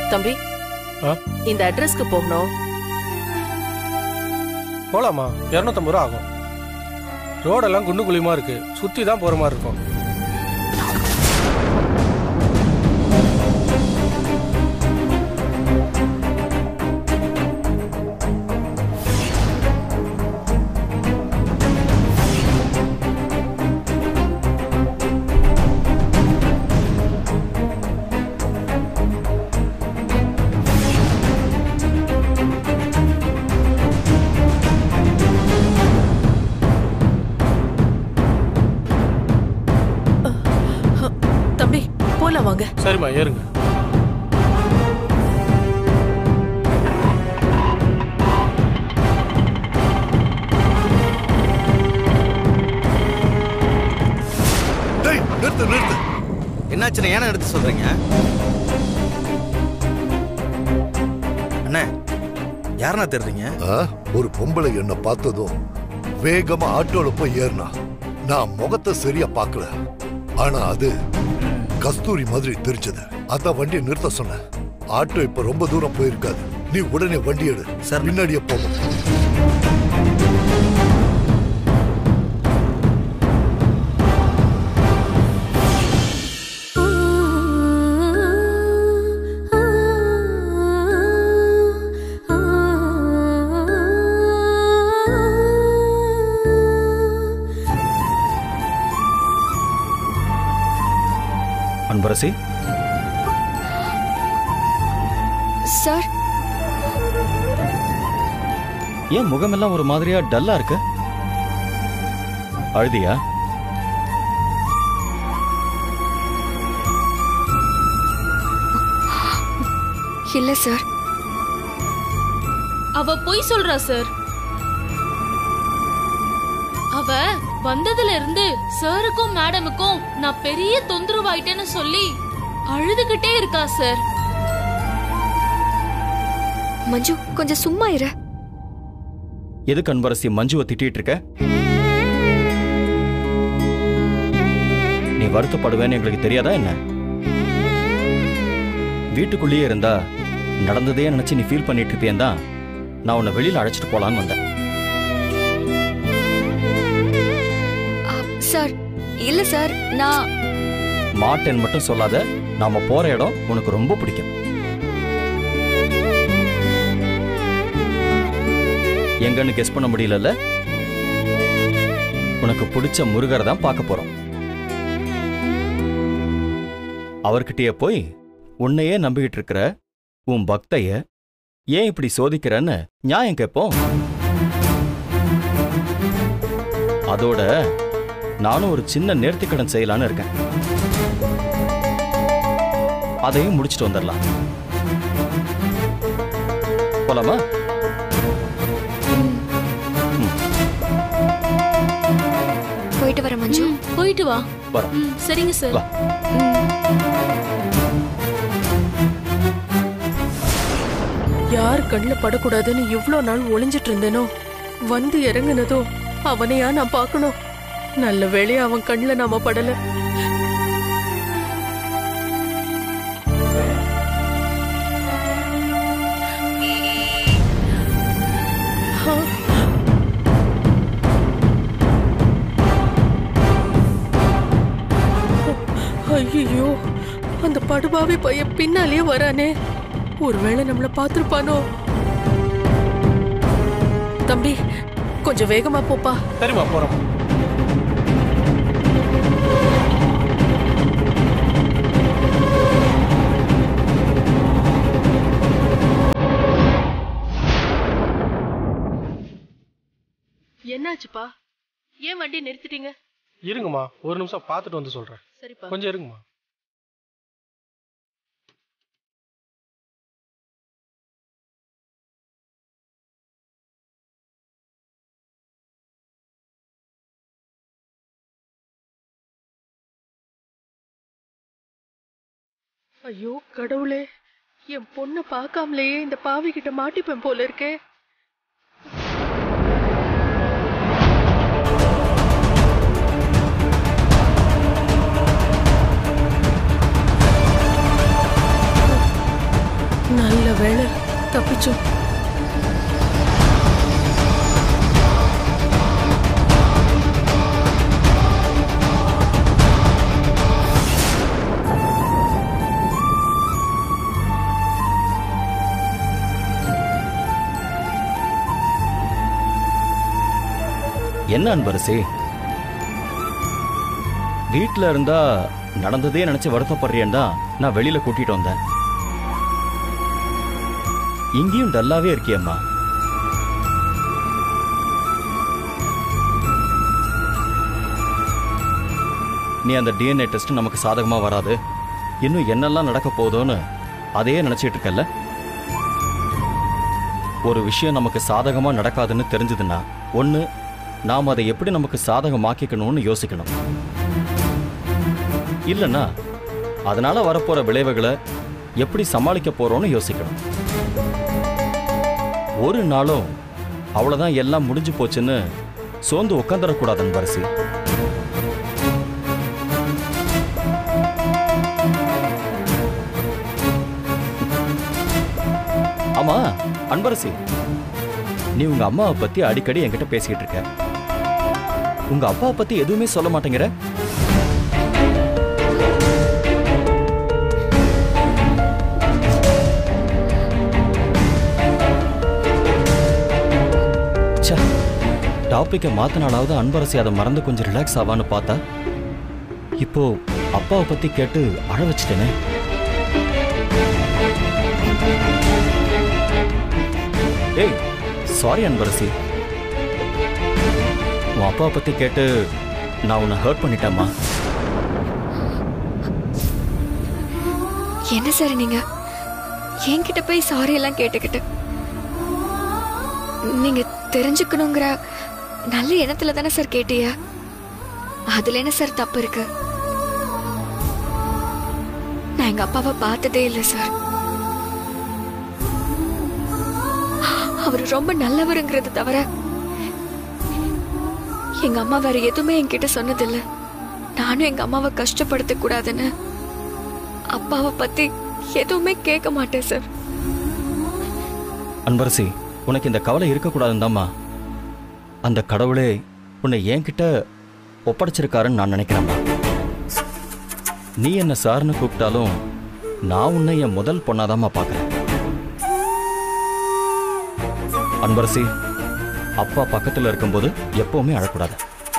தம்பி ஆ? இந்த அட்ரஸ்க்கு போகணும் போலாமா இரநூத்தம்பது ரூபா ஆகும் ரோடெல்லாம் குண்டு குழியுமா இருக்கு சுத்தி தான் போற மாதிரி இருக்கும் தம்பி போலாம் வாங்க சரிம்மா ஏறுங்க டேய் நிறுத்து நிறுத்து என்னாச்சுன்னு ஏன எடுத்து சொல்றீங்க அண்ணே யாருண்ணா தெரிறீங்க ஆ, ஒரு பொம்பளை என்ன பார்த்ததும் வேகமா ஆட்டோல போய் ஏறினா நான் முகத்தை சரியா பார்க்கல ஆனா அது கஸ்தூரி மாதிரி தெரிஞ்சது அதான் வண்டியை நிறுத்த சொன்னேன் ஆட்டோ இப்ப ரொம்ப தூரம் போயிருக்காது நீ உடனே வண்டி எடு சரி. பின்னாடியே போகும் அன்பரசி சார் ஏன் முகமெல்லாம் ஒரு மாதிரியா டல்லா இருக்கு அழுதியா இல்ல சார் அவ பொய் சொல்றா சார் அவ வந்ததுல இருந்து சாருக்கும் மேடமுக்கும் நான் பெரிய தொந்தரவாயிட்டேன்னு சொல்லி அழுதுகிட்டே இருக்கா சார் மஞ்சு கொஞ்சம் சும்மா இரு எதுக்கு அன்பரசி மஞ்சுவை திட்டிட்டு இருக்க நீ வருத்தப்படுவேன்னு எங்களுக்கு தெரியாதா என்ன வீட்டுக்குள்ளேயே இருந்தா நடந்ததே நினைச்சு நீ ஃபீல் பண்ணிட்டு இருப்பியன் தான் நான் உன்னை வெளியில அழைச்சிட்டு போலான்னு வந்தேன் ஆ, சார் இல்ல சார் நான் மாட்டேன்னு மட்டும் சொல்லாத நாம போற இடம் உனக்கு ரொம்ப பிடிக்கும் எங்கன்னு கெஸ் பண்ண முடியலல்ல உனக்கு பிடிச்ச முருகரை தான் பார்க்க போறோம் அவர்கிட்டயே போய் உன்னையே நம்பிக்கிட்டு இருக்கிற உன் பக்தைய ஏன் இப்படி சோதிக்கிறன்னு நியாயம் கேட்போம் அதோட நானும் ஒரு சின்ன நேர்த்திக்கடன் செய்யலான்னு இருக்கேன் அதையும் முடிச்சிட்டு வந்துடலாம் போலாமா போயிட்டு வர மஞ்சு ம், போயிட்டு வா வரோம் ம், சரிங்க சார் வா. யார் கண்ணுல படக்கூடாதுன்னு இவ்ளோ நாள் ஒளிஞ்சிட்டு இருந்தேனோ வந்து இறங்குனதோ அவனையா நான் பார்க்கணும் நல்ல வேளையா அவன் கண்ணுல நாம படல ஆ. ஐயோ அந்த படுபாவி பையன் பின்னாலேயே வரானே ஒருவேளை நம்மள பார்த்திருப்பானோ தம்பி கொஞ்சம் வேகமா போப்பா சரிம்மா போறோம் என்னாச்சுப்பா ஏன் வண்டி நிறுத்திட்டீங்க இருங்கம்மா ஒரு நிமிஷம் பார்த்துட்டு வந்து சொல்றேன் சரிப்பா கொஞ்சம் இருங்கம்மா ஐயோ கடவுளே என் பொண்ணை பார்க்காமலேயே இந்த பாவி கிட்ட மாட்டிப்பேன் போல இருக்கே மஞ்சு என்ன அன்பரசி வீட்ல இருந்தா நடந்ததே நினைச்சு வருத்தப்படுறியேன்னு தான் நான் வெளியில கூட்டிட்டு வந்தேன் இங்கேயும் டல்லாவே இருக்கியம்மா நீ அந்த டிஎன்ஏ டெஸ்ட் நமக்கு சாதகமா வராது இன்னும் என்னெல்லாம் நடக்க போகுதோன்னு அதையே நினைச்சிட்டு இருக்கல்ல ஒரு விஷயம் நமக்கு சாதகமா நடக்காதுன்னு தெரிஞ்சதுன்னா ஒண்ணு நாம் அதை எப்படி நமக்கு சாதகமாக்கிக்கணும்னு யோசிக்கணும் இல்லைன்னா அதனால வரப்போற விளைவுகளை எப்படி சமாளிக்க போறோம்னு யோசிக்கணும் ஒரு நாளும் அவ்வளவுதான் எல்லாம் முடிஞ்சு போச்சுன்னு சோர்ந்து உட்காந்துடக்கூடாது அன்பரசி ஆமா அன்பரசி நீ உங்க அம்மாவை பத்தி அடிக்கடி என்கிட்ட பேசிக்கிட்டு இருக்க உங்க அப்பாவை பத்தி எதுவுமே சொல்ல மாட்டேங்கிற ச்சே டாப்பிக்கை மாத்தினாலாவது அன்பரசி அதை மறந்து கொஞ்சம் ரிலாக்ஸ் ஆவான்னு பார்த்தா இப்போ அப்பாவை பத்தி கேட்டு அழ வச்சிட்டேனே ஏய் சாரி அன்பரசி உன் அப்பாவை பத்தி கேட்டு நான் உன்னை ஹர்ட் பண்ணிட்டேம்மா என்ன சார் நீங்க என்கிட்ட போய் சாரி எல்லாம் கேட்டுக்கிட்டு நீங்க தெரிஞ்சுக்கணுங்கிற நல்ல எண்ணத்துல தானே சார் கேட்டிய அதுல என்ன சார் தப்பு இருக்கு நான் எங்க அப்பாவை பார்த்ததே இல்லை சார் அவர் ரொம்ப நல்லவருங்கிறது தவிர எங்க அம்மா வேற எதுவுமே என்கிட்ட சொன்னதில்ல நானும் எங்க அம்மாவை கஷ்டப்படுத்த கூடாதுன்னு அப்பாவை பத்தி எதுவுமே கேட்க மாட்டேன் சார் அன்பரசி உனக்கு இந்த கவலை இருக்கக்கூடாதுந்தாம்மா அந்த கடவுளே உன்னை என்கிட்ட ஒப்படைச்சிருக்காருன்னு நான் நினைக்கிறேம்மா நீ என்ன சார்னு கூப்பிட்டாலும் நான் உன்னை என் முதல் பொண்ணாதாம்மா பார்க்குறேன் அன்பரசி அப்பா பக்கத்தில் இருக்கும்போது எப்பவுமே அழக்கூடாது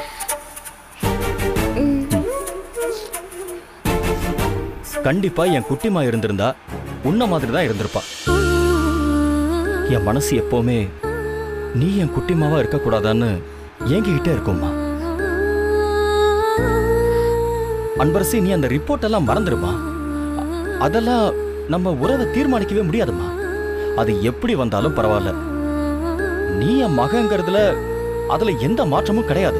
கண்டிப்பா என் குட்டிமா இருந்திருந்தா உன்ன மாதிரி தான் இருந்திருப்பா என் மனசு எப்பவுமே நீ என் குட்டிமாவா இருக்கக்கூடாதான்னு ஏங்கிக்கிட்டே இருக்கும்மா அன்பரசி நீ அந்த ரிப்போர்ட் எல்லாம் மறந்துடுமா அ- அதெல்லாம் நம்ம உறவை தீர்மானிக்கவே முடியாதும்மா அது எப்படி வந்தாலும் பரவாயில்ல நீ என் மகங்கிறதுல அதுல எந்த மாற்றமும் கிடையாது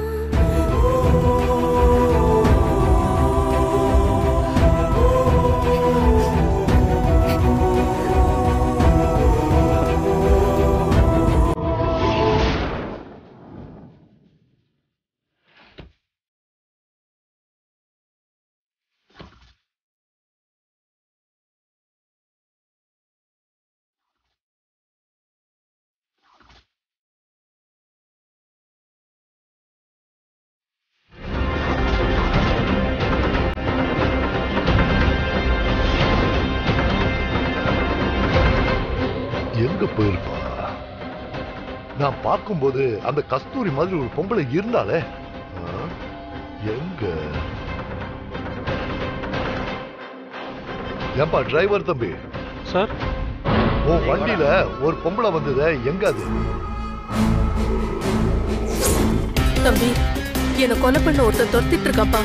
எங்க போயிருப்பா நான் பார்க்கும்போது அந்த கஸ்தூரி மாதிரி ஒரு பொம்பளை இருந்தாலே ஆ? எங்க ஏன்பா டிரைவர் தம்பி சார் உன் வண்டியில ஒரு பொம்பளை வந்ததே எங்க அது தம்பி என்னை கொலை பண்ண ஒருத்தன் துரத்திட்டு இருக்காப்பா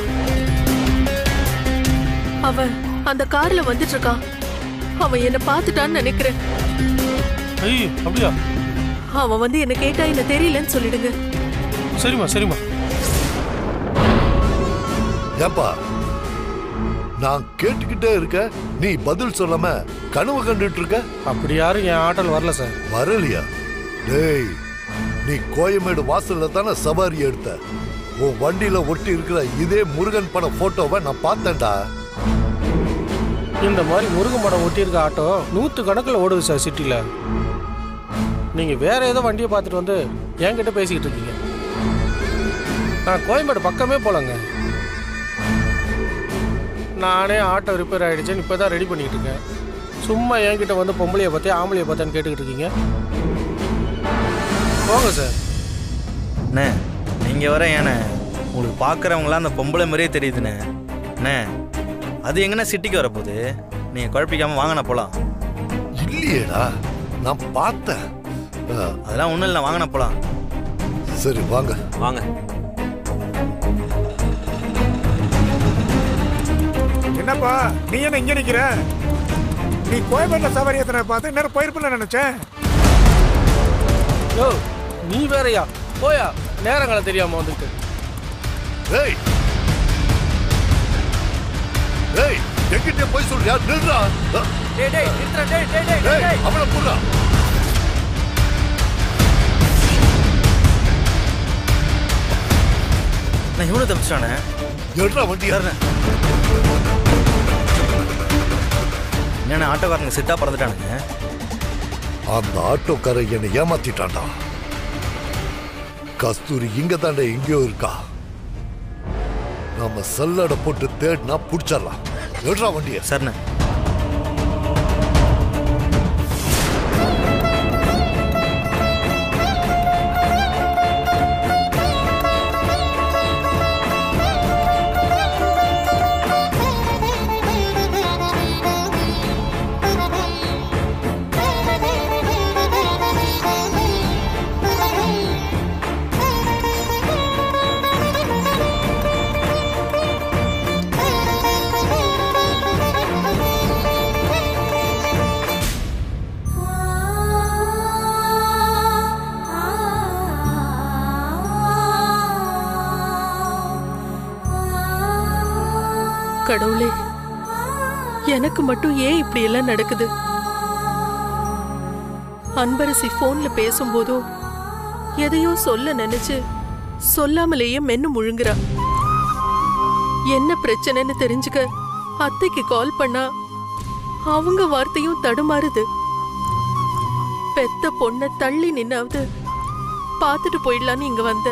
அவன் அந்த கார்ல வந்துட்டு இருக்கான் அவன் என்ன பார்த்துட்டான்னு நினைக்கிறேன் ஐய் அப்படியா அவன் வந்து என்ன கேட்டா என்ன தெரியலன்னு சொல்லிடுங்க சரிம்மா சரிம்மா ஏன்பா நான் கேட்டுக்கிட்டே இருக்க நீ பதில் சொல்லாம கனவு கண்டுட்டு இருக்க அப்படி யாரும் என் ஆட்டோல வரல சார் வரலையா டேய் நீ கோயமேடு வாசல்ல தானே சவாரி எடுத்த உன் வண்டியில ஒட்டி இருக்கிற இதே முருகன் பட போட்டோவை நான் பார்த்தேன்டா இந்த மாதிரி முருகன் படம் ஒட்டியிருக்க ஆட்டோ நூற்று கணக்கில் ஓடுது சார் சிட்டியில் நீங்கள் வேற ஏதோ வண்டியை பார்த்துட்டு வந்து என்கிட்ட பேசிக்கிட்டு இருக்கீங்க நான் கோயம்பேடு பக்கமே போலங்க நானே ஆட்டோ ரிப்பேர் ஆகிடுச்சேன்னு இப்போ தான் ரெடி பண்ணிக்கிட்டு இருக்கேன் சும்மா என்கிட்ட வந்து பொம்பளையை பற்றி ஆம்பளையை பார்த்தான்னு கேட்டுக்கிட்டு இருக்கீங்க போங்க சார் அண்ணே நீங்கள் வர ஏண்ணே உங்களுக்கு பார்க்குறவங்களாம் அந்த பொம்பளை மாதிரியே தெரியுதுண்ணே அண்ணே அது எங்கண்ணே சிட்டிக்கு வரப்போகுது நீங்கள் குழப்பிக்காமல் வாங்கண்ணா போகலாம் இல்லையேடா நான் பார்த்தேன் ஆ, அதெல்லாம் ஒன்றும் இல்லை வாங்கண்ணா போகலாம் சரி வாங்க வாங்க என்னப்பா நீ என்ன இங்க நிக்கிற நீ கோயம்பேட்டில் சவாரி எத்தனை பார்த்து நேரம் போயிருப்பில்ல நினைச்சேன் யோ நீ வேறயா போயா நேரங்களை தெரியாமல் வந்துட்டு ஏய் ஏய் எங்கிட்ட போய் சொல்றியா நில்றா ஆ, டேய் டேய் நிறுத்துறா, டேய் டேய் டேய் டேய், ஏய் டேய் அவனை புடுறா நான் இவனு தப்பிச்சிட்டானே எடுறா வண்டியா சரிண்ணே என்னண்ணே ஆட்டோக்காரங்க சிட்டாக பறந்துட்டானுங்க அந்த ஆட்டோக்காரன் என்னை ஏமாத்திட்டான்டா கஸ்தூரி இங்க தாண்டா எங்கேயோ இருக்கா நாம சல்லடை போட்டு தேடினா புடிச்சிடலாம் எடுறா வண்டிய சரிண்ணே கடவுளே எனக்கு மட்டும் ஏன் இப்படி எல்லாம் நடக்குது அன்பரசி போன்ல பேசும்போதோ எதையோ சொல்ல நினைச்சு சொல்லாமலேயே மென்னு முழுங்குறா என்ன பிரச்சனைன்னு தெரிஞ்சுக்க அத்தைக்கு கால் பண்ணா அவங்க வார்த்தையும் தடுமாறுது பெத்த பொண்ண தள்ளி நின்னாவது பார்த்துட்டு போயிடலான்னு இங்க வந்த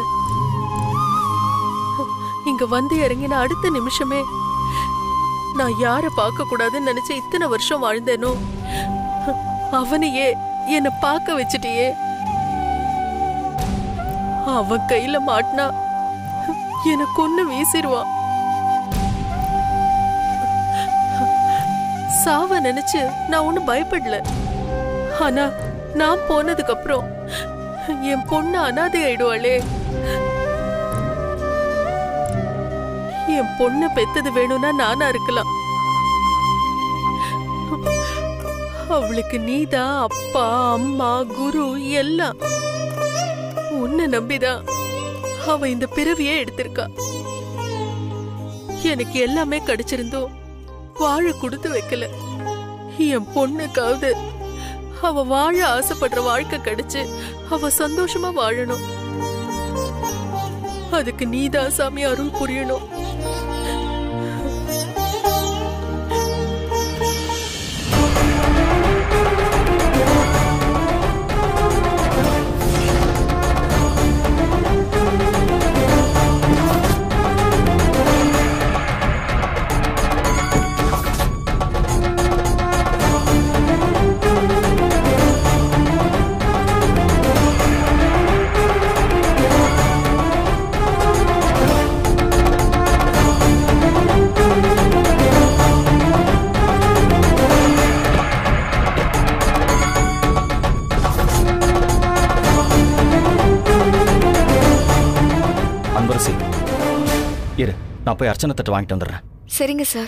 இங்க வந்து இறங்கின அடுத்த நிமிஷமே நான் யார பார்க்க கூடாதுன்னு நினைச்சு இத்தனை வருஷம் வாழ்ந்தேனோ அவனையே என்னை பார்க்க வச்சிட்டியே அவன் கையில மாட்டினா என்னை கொன்னு வீசிடுவான் சாவ நினைச்சு நான் ஒன்னும் பயப்படல ஆனா நான் போனதுக்கு அப்புறம் என் பொண்ணு அனாதை ஆயிடுவாளே என் பொண்ணை பெத்தது வேணும்னா நானா இருக்கலாம் அவளுக்கு நீதான் அப்பா அம்மா குரு எல்லாம் உன்னை நம்பிதான் அவ இந்த பிறவியே எடுத்திருக்கா எனக்கு எல்லாமே கிடைச்சிருந்தோம் வாழ கொடுத்து வைக்கல என் பொண்ணுக்காவது அவ வாழ ஆசைப்படுற வாழ்க்கை கிடைச்சு அவ சந்தோஷமா வாழணும் அதுக்கு நீதான் சாமி அருள் புரியணும் அன்பரசி இரு நான் போய் அர்ச்சனை தட்டு வாங்கிட்டு வந்துடுறேன் சரிங்க சார்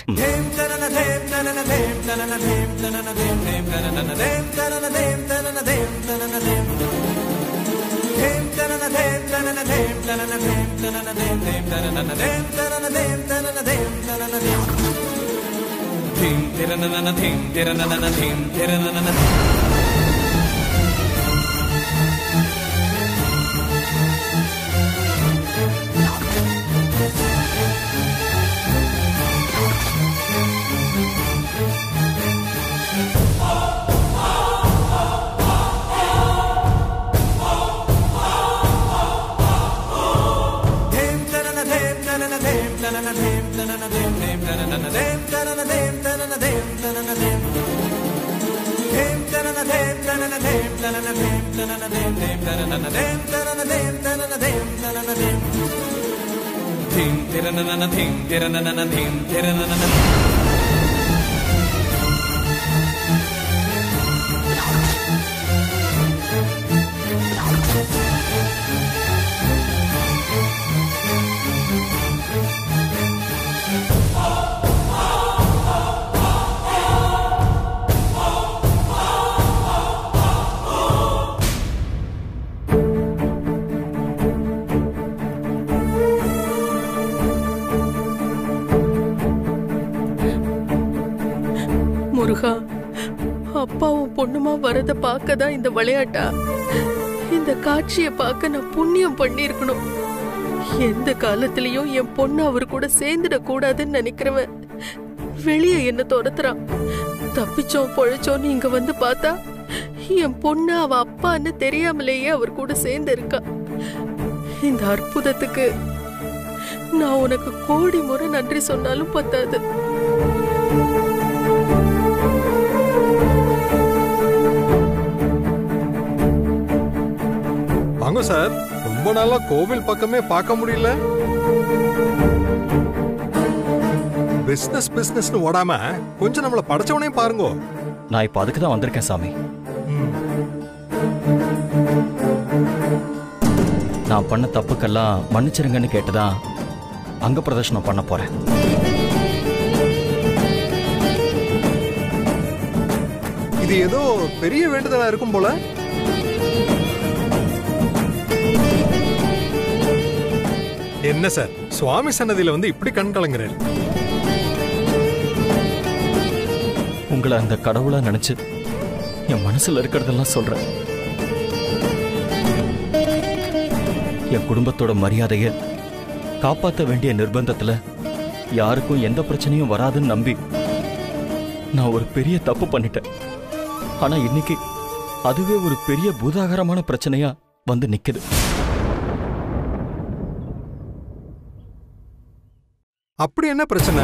முருகா அப்பாவும் பொண்ணுமா வரத பார்க்க தான் இந்த விளையாட்டா இந்த காட்சியை பார்க்க நான் புண்ணியம் பண்ணியிருக்கணும் எந்த காலத்திலயும் என் பொண்ணு அவர் கூட சேர்ந்துட கூடாதுன்னு நினைக்கிறவன் வெளியே என்ன துரத்துறான் தப்பிச்சோம் பொழைச்சோன்னு இங்க வந்து பார்த்தா என் பொண்ணு அவ அப்பான்னு தெரியாமலேயே அவர் கூட சேர்ந்து இருக்கா இந்த அற்புதத்துக்கு நான் உனக்கு கோடி முறை நன்றி சொன்னாலும் பத்தாது வாங்க சார் ரொம்ப நாளா கோவில் பக்கமே பார்க்க முடியல பிசினஸ் பிசினஸ்னு ஓடாம கொஞ்சம் நம்மள படைச்சவனையும் பாருங்க நான் இப்போ அதுக்கு தான் வந்திருக்கேன் சாமி நான் பண்ண தப்புக்கெல்லாம் மன்னிச்சிருங்கன்னு கேட்டுதான் அங்க பிரதர்ஷனம் பண்ண போறேன் இது ஏதோ பெரிய வேண்டுதலா இருக்கும் போல என்ன சார் சுவாமி சன்னதியில வந்து இப்படி கண் கலங்குறேன் உங்களை அந்த கடவுளா நினைச்சு என் மனசுல இருக்கிறதெல்லாம் சொல்றேன் என் குடும்பத்தோட மரியாதைய காப்பாத்த வேண்டிய நிர்பந்தத்துல யாருக்கும் எந்த பிரச்சனையும் வராதுன்னு நம்பி நான் ஒரு பெரிய தப்பு பண்ணிட்டேன் ஆனா இன்னைக்கு அதுவே ஒரு பெரிய பூதாகரமான பிரச்சனையா வந்து நிக்குது அப்படி என்ன பிரச்சனை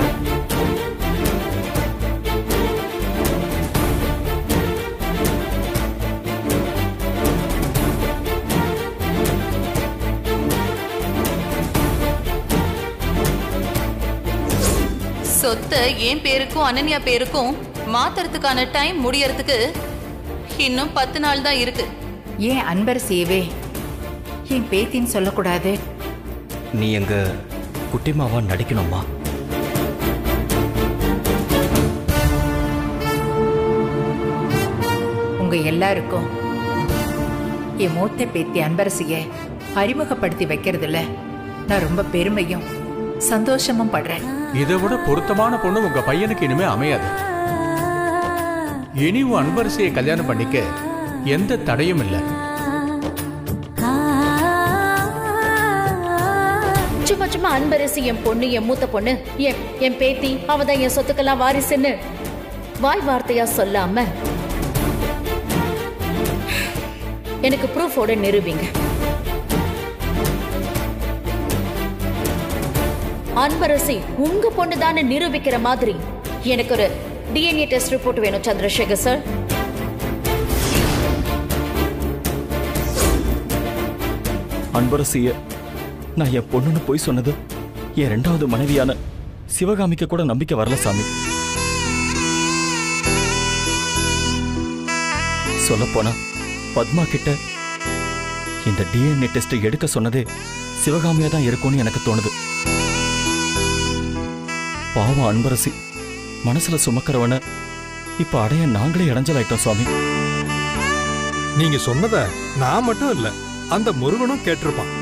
சொத்தை என் பேருக்கும் அனன்யா பேருக்கும் மாத்துறதுக்கான டைம் முடியறதுக்கு இன்னும் பத்து நாள் தான் இருக்கு ஏன் அன்பர் சேவே என் பேத்தின்னு சொல்லக்கூடாது நீ எங்க குட்டிமாவா நடிக்கணுமா உங்க எல்லாருக்கும் என் மூத்த பேத்தி அன்பரசிய அறிமுகப்படுத்தி வைக்கிறதுல நான் ரொம்ப பெருமையும் சந்தோஷமும் படுறேன் இதை விட பொருத்தமான பொண்ணு உங்க பையனுக்கு இனிமே அமையாது இனி உன் அன்பரசியை கல்யாணம் பண்ணிக்க எந்த தடையும் இல்லை சும்மா சும்மா அன்பரசி என் பொண்ணு என் மூத்த பொண்ணு என் என் பேத்தி அவதான் என் சொத்துக்கெல்லாம் வாரிசுன்னு வாய் வார்த்தையா சொல்லாம எனக்கு ப்ரூஃபோட நிரூபிங்க அன்பரசி உங்க பொண்ணு நிரூபிக்கிற மாதிரி எனக்கு ஒரு டிஎன்ஏ டெஸ்ட் ரிப்போர்ட் வேணும் சந்திரசேகர் சார் அன்பரசிய நான் என் பொண்ணுன்னு போய் சொன்னது என் ரெண்டாவது மனைவியான சிவகாமிக்கு கூட நம்பிக்கை வரல சாமி சொல்லப்போனா பத்மா கிட்ட இந்த டிஎன்ஏ டெஸ்ட் எடுக்க சொன்னதே சிவகாமியா தான் இருக்கும்னு எனக்கு தோணுது பாவம் அன்பரசி மனசுல சுமக்கிறவன இப்ப அடைய நாங்களே இடைஞ்சலாயிட்டோம் சுவாமி நீங்க சொன்னத நான் மட்டும் இல்ல அந்த முருகனும் கேட்டிருப்பான்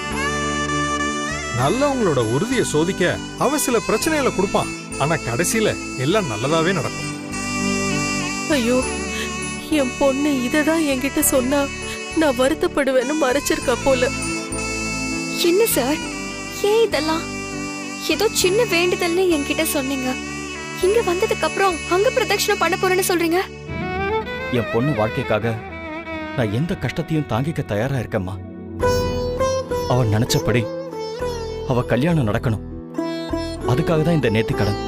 நல்லவங்களோட உறுதியை சோதிக்க அவன் சில பிரச்சனைகளை கொடுப்பான் ஆனா கடைசியில எல்லாம் நல்லதாவே நடக்கும் ஐயோ என் பொண்ணு இததான் என்கிட்ட சொன்னா நான் வருத்தப்படுவேன்னு மறைச்சிருக்கா போல என்ன சார் ஏன் இதெல்லாம் ஏதோ சின்ன வேண்டுதல்னு என்கிட்ட சொன்னீங்க இங்க வந்ததுக்கு அப்புறம் அங்க பிரதட்சணம் பண்ண போறேன்னு சொல்றீங்க என் பொண்ணு வாழ்க்கைக்காக நான் எந்த கஷ்டத்தையும் தாங்கிக்க தயாரா இருக்கேம்மா அவ நினைச்சபடி அவ கல்யாணம் நடக்கணும் அதுக்காக தான் இந்த நேர்த்திக்கடன்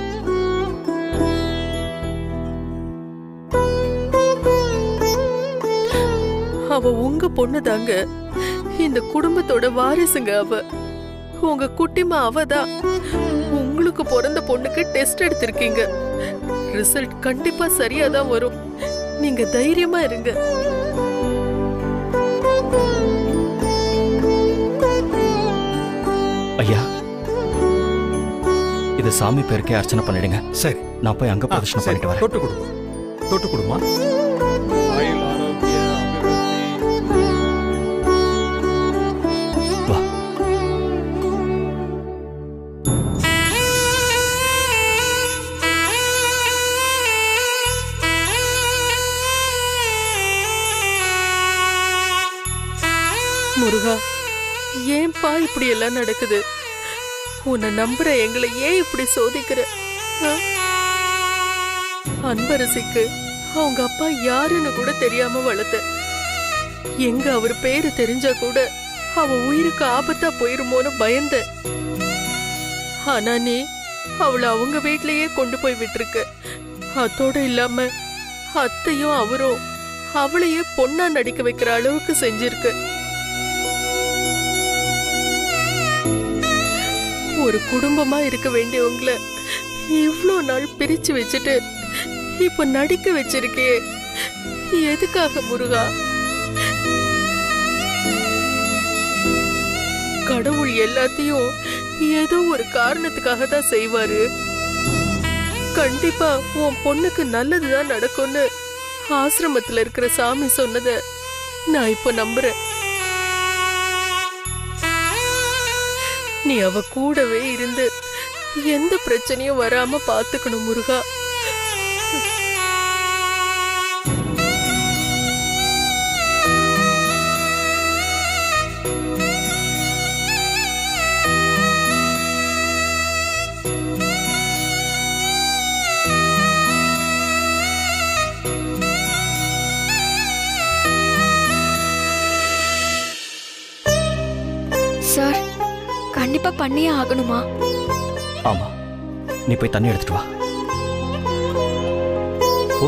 அவ உங்க பொண்ணு தாங்க இந்த குடும்பத்தோட வாரிசுங்க அவ உங்க குட்டிமா அவ தான் உங்களுக்கு பிறந்த பொண்ணுக்கு டெஸ்ட் எடுத்திருக்கீங்க ரிசல்ட் கண்டிப்பா சரியா தான் வரும் நீங்க தைரியமா இருங்க ஐயா இது சாமி பேருக்கே அர்ச்சனை பண்ணிடுங்க சரி நான் போய் அங்க பிரதர்ஷனம் சரி, பண்ணிட்டு வரேன் தொட்டு கொடு தொட்டு கொடுமா முருகா ஏன்பா இப்படி எல்லாம் நடக்குது உன்னை நம்புற எங்களை ஏன் இப்படி சோதிக்கிற ஆ? அன்பரசிக்கு அவங்க அப்பா யாருன்னு கூட தெரியாம வளர்த்த எங்க அவர் பேரு தெரிஞ்சா கூட அவ உயிருக்கு ஆபத்தா போயிருமோன்னு பயந்த ஆனா நீ அவளை அவங்க வீட்லயே கொண்டு போய் விட்டிருக்க அத்தோட இல்லாம அத்தையும் அவரும் அவளையே பொண்ணா நடிக்க வைக்கிற அளவுக்கு செஞ்சிருக்கு ஒரு குடும்பமா இருக்க வேண்டியவங்கள இவ்ளோ நாள் பிரிச்சு வச்சுட்டு இப்ப நடிக்க வச்சிருக்கே எதுக்காக முருகா கடவுள் எல்லாத்தையும் ஏதோ ஒரு காரணத்துக்காக தான் செய்வாரு கண்டிப்பா உன் பொண்ணுக்கு நல்லதுதான் நடக்கும்னு ஆசிரமத்துல இருக்கிற சாமி சொன்னத நான் இப்ப நம்புறேன் நீ அவ கூடவே இருந்து எந்த பிரச்சனையும் வராம பாத்துக்கணும் முருகா சார் கண்டிப்பா பண்ணியே ஆகணுமா ஆமா நீ போய் தண்ணி எடுத்துட்டு வா ஓ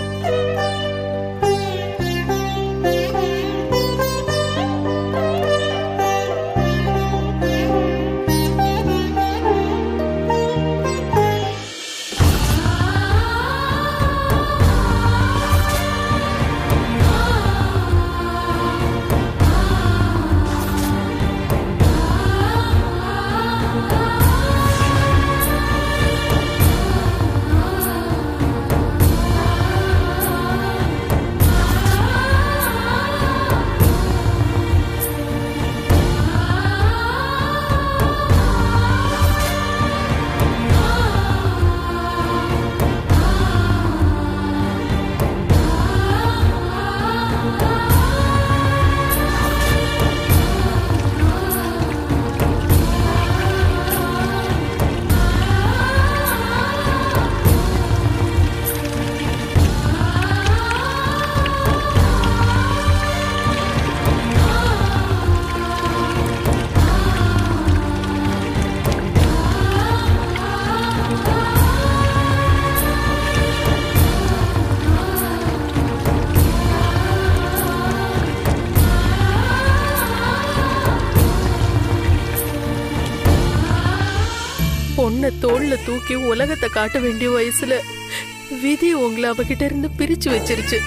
பொண்ணை தோல்ல தூக்கி உலகத்தை காட்ட வேண்டிய வயசுல விதி உங்களை அவகிட்ட இருந்து பிரிச்சு வச்சிருச்சு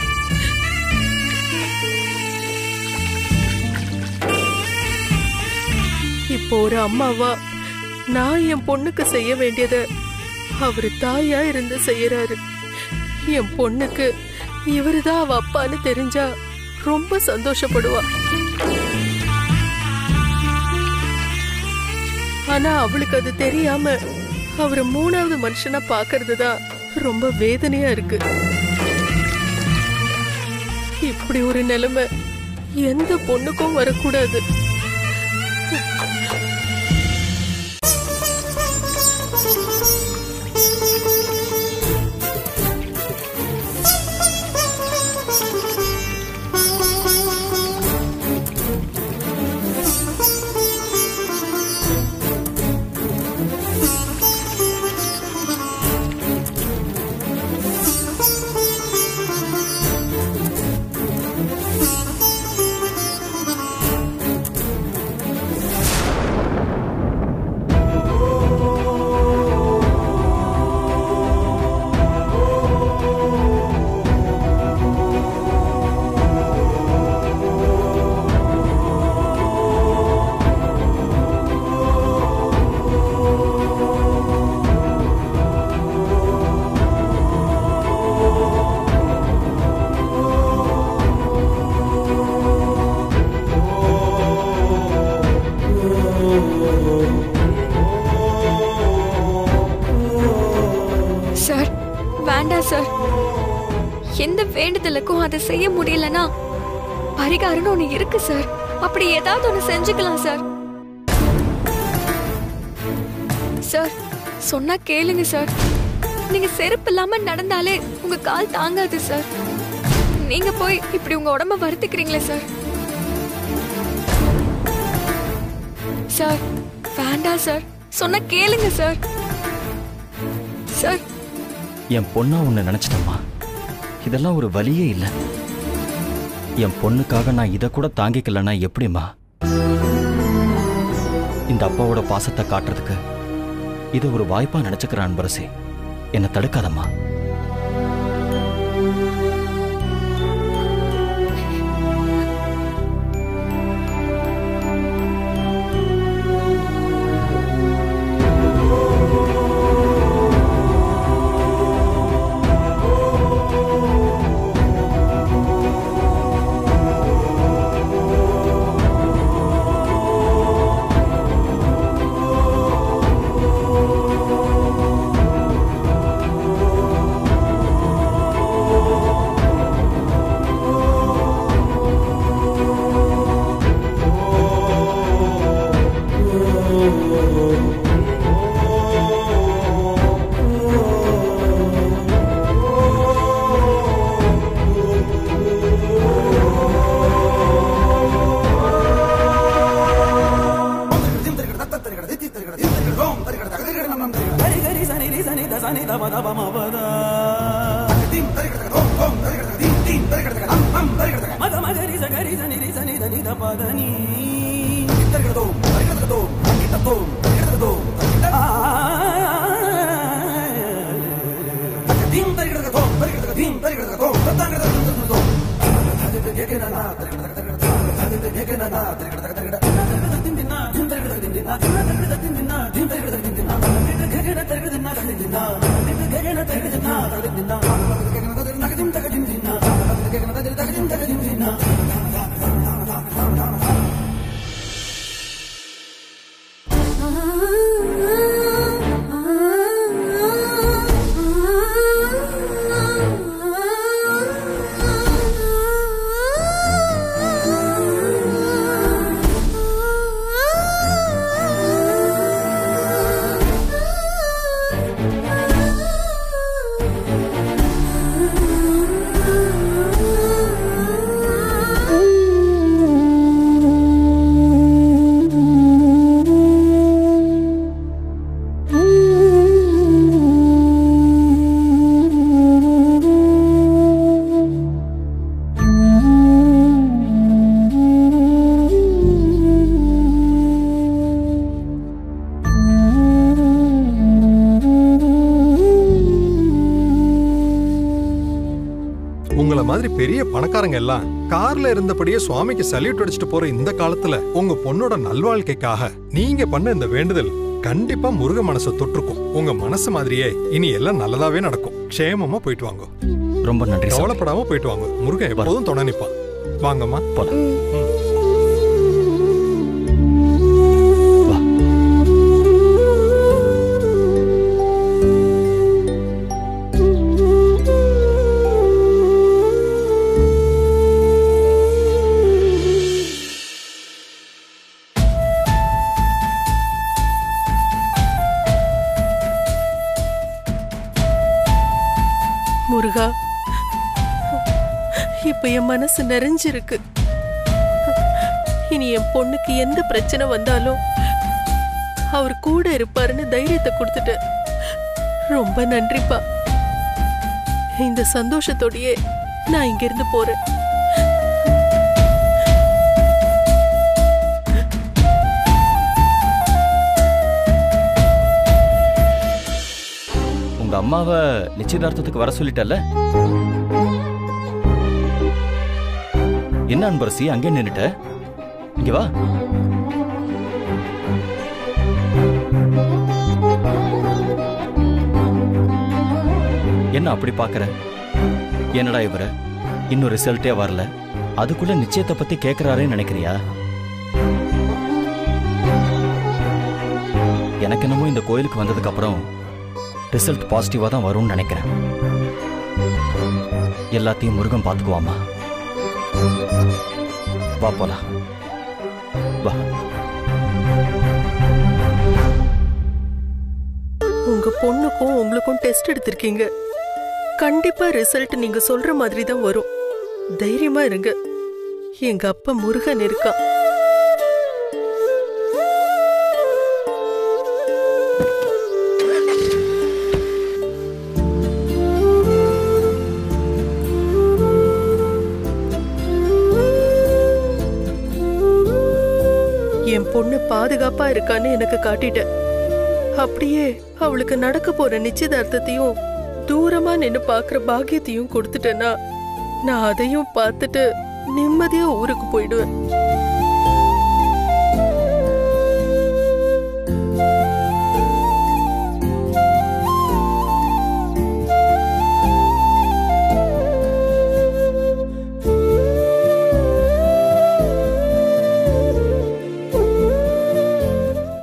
இப்போ ஒரு அம்மாவா நான் என் பொண்ணுக்கு செய்ய வேண்டியத அவரு தாயா இருந்து செய்யறாரு என் பொண்ணுக்கு இவருதான் அவ அப்பான்னு தெரிஞ்சா ரொம்ப சந்தோஷப்படுவா ஆனா அவளுக்கு அது தெரியாம அவரை மூணாவது மனுஷனா பாக்குறது தான் ரொம்ப வேதனையா இருக்கு இப்படி ஒரு நிலைமை எந்த பொண்ணுக்கும் வரக்கூடாது வேண்டாம் சார் எந்த வேண்டுதலுக்கும் அதை செய்ய முடியலன்னா பரிகாரம்னு ஒண்ணு இருக்கு சார் அப்படி ஏதாவது ஒண்ணு செஞ்சுக்கலாம் சார் சார் சொன்னா கேளுங்க சார் நீங்க செருப்பு இல்லாம நடந்தாலே உங்க கால் தாங்காது சார் நீங்க போய் இப்படி உங்க உடம்ப வருத்திக்கிறீங்களே சார் சார் வேண்டாம் சார் சொன்னா கேளுங்க சார் சார் என் பொண்ணா உன்னை நினைச்சிட்டம்மா இதெல்லாம் ஒரு வழியே இல்லை என் பொண்ணுக்காக நான் இதை கூட தாங்கிக்கலன்னா எப்படிம்மா இந்த அப்பாவோட பாசத்தை காட்டுறதுக்கு இதை ஒரு வாய்ப்பா நினைச்சுக்கிறேன் அன்பரசி என்னை தடுக்காதம்மா உங்களை மாதிரி பெரிய பணக்காரங்க எல்லாம் கார்ல இருந்தபடியே சுவாமிக்கு சல்யூட் அடிச்சுட்டு போற இந்த காலத்துல உங்க பொண்ணோட நல்வாழ்க்கைக்காக நீங்க பண்ண இந்த வேண்டுதல் கண்டிப்பா முருக மனசை தொற்றுக்கும் உங்க மனசு மாதிரியே இனி எல்லாம் நல்லதாவே நடக்கும் க்ஷேமமா போயிட்டு வாங்க ரொம்ப நன்றி சாமி. கவலைப்படாம போயிட்டு வாங்க முருகன் எப்போதும் துணை நிப்பான் வாங்கம்மா போலாம் முருகா இப்ப என் மனசு நிறைஞ்சிருக்கு இனி என் பொண்ணுக்கு எந்த பிரச்சனை வந்தாலும் அவர் கூட இருப்பாருன்னு தைரியத்தை கொடுத்துட்டு ரொம்ப நன்றிப்பா இந்த சந்தோஷத்தோடயே நான் இங்கிருந்து போறேன் உங்க அம்மாவை நிச்சயதார்த்தத்துக்கு வர சொல்லிட்டல்ல என்ன அன்பரசி அங்கே நின்னுட்ட இங்க வா என்ன அப்படி பாக்குற என்னடா இவர இன்னும் ரிசல்ட்டே வரல அதுக்குள்ள நிச்சயத்தை பத்தி கேக்குறாரேன்னு நினைக்கிறியா எனக்கு என்னமோ இந்த கோயிலுக்கு வந்ததுக்கு அப்புறம் ரிசல்ட் பாசிட்டிவா தான் வரும்னு நினைக்கிறேன் எல்லாத்தையும் முருகன் பார்த்துக்குவாமா வா போலாம் வா உங்க பொண்ணுக்கும் உங்களுக்கும் டெஸ்ட் எடுத்திருக்கீங்க கண்டிப்பா ரிசல்ட் நீங்க சொல்ற மாதிரி தான் வரும் தைரியமா இருங்க எங்க அப்பா முருகன் இருக்கா என் பொண்ணு பாதுகாப்பா இருக்கான்னு எனக்கு காட்டிட்ட அப்படியே அவளுக்கு நடக்க போற நிச்சயதார்த்தத்தையும் தூரமா நின்னு பாக்குற பாக்கியத்தையும் கொடுத்துட்டேன்னா நான் அதையும் பார்த்துட்டு நிம்மதியா ஊருக்கு போயிடுவேன்